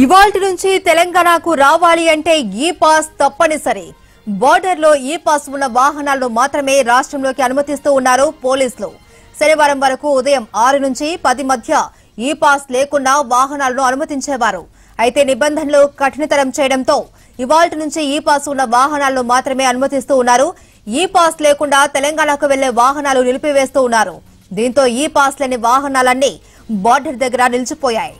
ఇవాల్టి నుంచి తెలంగాణకు రావాలి అంటే ఈ పాస్ తప్పనిసరి బోర్డర్ లో ఈ పాస్ ఉన్న వాహనాలను మాత్రమే రాష్ట్రంలోకి అనుమతిస్తూ ఉన్నారు పోలీసులు శనివారం వరకు ఉదయం ఆరు నుంచి పది మధ్య ఈ పాస్ లేకుండా వాహనాలను అనుమతించేవారు అయితే నిబంధనలు కఠినతరం చేయడంతో ఇవాల్టి నుంచి ఈ పాస్ ఉన్న వాహనాలను మాత్రమే అనుమతిస్తూ ఉన్నారు ఈ పాస్ లేకుండా తెలంగాణకు వెళ్లే వాహనాలు నిలిపివేస్తూ ఉన్నారు దీంతో ఈ పాస్ లేని వాహనాలన్నీ బోర్డర్ దగ్గర నిలిచిపోయాయి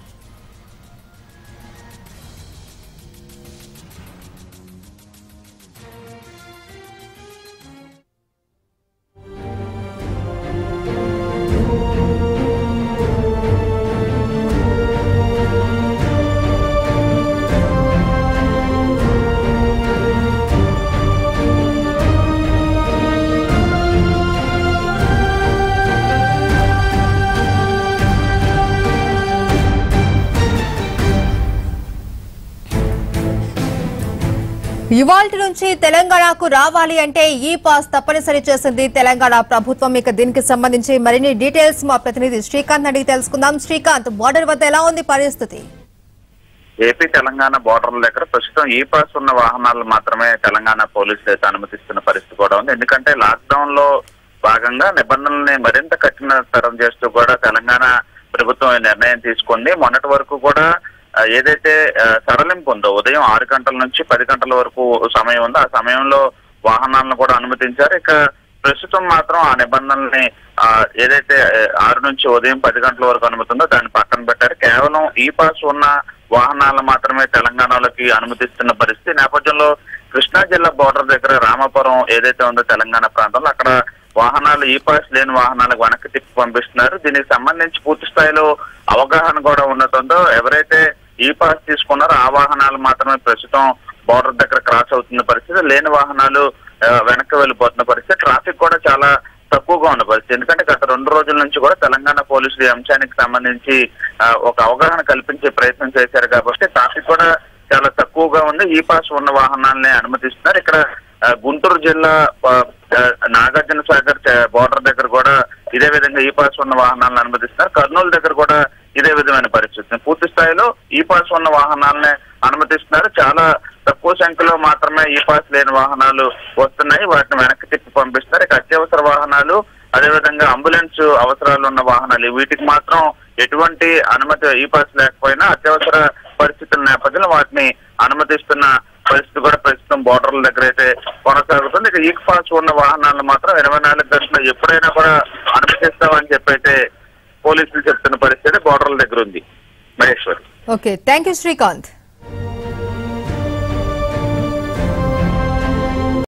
ఇవాల్టి నుంచి తెలంగాణకు రావాలి అంటే ఈ పాస్ తప్పనిసరి చేసింది తెలంగాణ ప్రభుత్వం ఇక దీనికి సంబంధించి మరిన్ని డీటెయిల్స్ మా ప్రతినిధి శ్రీకాంత్ అడిగి తెలుసుకుందాం శ్రీకాంత్ బోర్డర్ వద్ద ఎలా ఉంది పరిస్థితి ఏపీ తెలంగాణ బోర్డర్ల దగ్గర ప్రస్తుతం ఈ పాస్ ఉన్న వాహనాలు మాత్రమే తెలంగాణ పోలీసులు అయితే అనుమతిస్తున్న పరిస్థితి కూడా ఉంది ఎందుకంటే లాక్డౌన్ లో భాగంగా నిబంధనల్ని మరింత కఠినతరం చేస్తూ కూడా తెలంగాణ ప్రభుత్వం ఈ నిర్ణయం తీసుకుంది మొన్నటి వరకు కూడా ఆ, ఏదైతే ఆ, సడలింపు ఉందో ఉదయం ఆరు గంటల నుంచి పది గంటల వరకు సమయం ఉందో ఆ సమయంలో వాహనాలను కూడా అనుమతించారు ఇక ప్రస్తుతం మాత్రం ఆ నిబంధనల్ని ఆ, ఏదైతే ఆ, ఆరు నుంచి ఉదయం పది గంటల వరకు అనుమతి ఉందో దాన్ని పక్కన పెట్టారు కేవలం ఈ పాస్ ఉన్న వాహనాలను మాత్రమే తెలంగాణలోకి అనుమతిస్తున్న పరిస్థితి ఈ నేపథ్యంలో కృష్ణా జిల్లా బోర్డర్ దగ్గర రామాపురం ఏదైతే ఉందో తెలంగాణ ప్రాంతంలో అక్కడ వాహనాలు ఈ పాస్ లేని వాహనాలకు వెనక్కి తిప్పి పంపిస్తున్నారు దీనికి సంబంధించి పూర్తి స్థాయిలో అవగాహన కూడా ఉండటంతో ఎవరైతే ఈ పాస్ తీసుకున్నారో ఆ వాహనాలు మాత్రమే ప్రస్తుతం బోర్డర్ దగ్గర క్రాస్ అవుతున్న పరిస్థితి లేని వాహనాలు ఆ, వెనక్కి వెళ్ళిపోతున్న పరిస్థితి ట్రాఫిక్ కూడా చాలా తక్కువగా ఉన్న పరిస్థితి ఎందుకంటే గత రెండు రోజుల నుంచి కూడా తెలంగాణ పోలీసులు ఈ అంశానికి సంబంధించి ఆ, ఒక అవగాహన కల్పించే ప్రయత్నం చేశారు కాబట్టి ట్రాఫిక్ కూడా చాలా తక్కువగా ఉంది ఈ పాస్ ఉన్న వాహనాలనే అనుమతిస్తున్నారు ఇక్కడ ఆ, గుంటూరు జిల్లా ఆ, ఆ, నాగార్జున సాగర్ బోర్డర్ దగ్గర కూడా ఇదే విధంగా ఈ పాస్ ఉన్న వాహనాలను అనుమతిస్తున్నారు కర్నూలు దగ్గర కూడా ఇదే విధమైన పరిస్థితి పూర్తి స్థాయిలో ఈ పాస్ ఉన్న వాహనాలనే అనుమతిస్తున్నారు చాలా తక్కువ సంఖ్యలో మాత్రమే ఈ పాస్ లేని వాహనాలు వస్తున్నాయి వాటిని వెనక్కి తిప్పి పంపిస్తున్నారు ఇక అత్యవసర వాహనాలు అదేవిధంగా అంబులెన్స్ అవసరాలు ఉన్న వాహనాలు వీటికి మాత్రం ఎటువంటి అనుమతి ఈ పాస్ లేకపోయినా అత్యవసర పరిస్థితుల నేపథ్యంలో వాటిని అనుమతిస్తున్న పరిస్థితి కూడా ప్రస్తుతం బోర్డర్ల దగ్గర అయితే కొనసాగుతుంది ఇక ఈ పాస్ ఉన్న వాహనాలను మాత్రం ఇరవై నాలుగు గంటలు ఎప్పుడైనా కూడా అనుమతిస్తామని చెప్పి అయితే పోలీసులు చెప్తున్న పరిస్థితి బోర్డర్ల దగ్గర ఉంది Maheshwari okay thank you Srikanth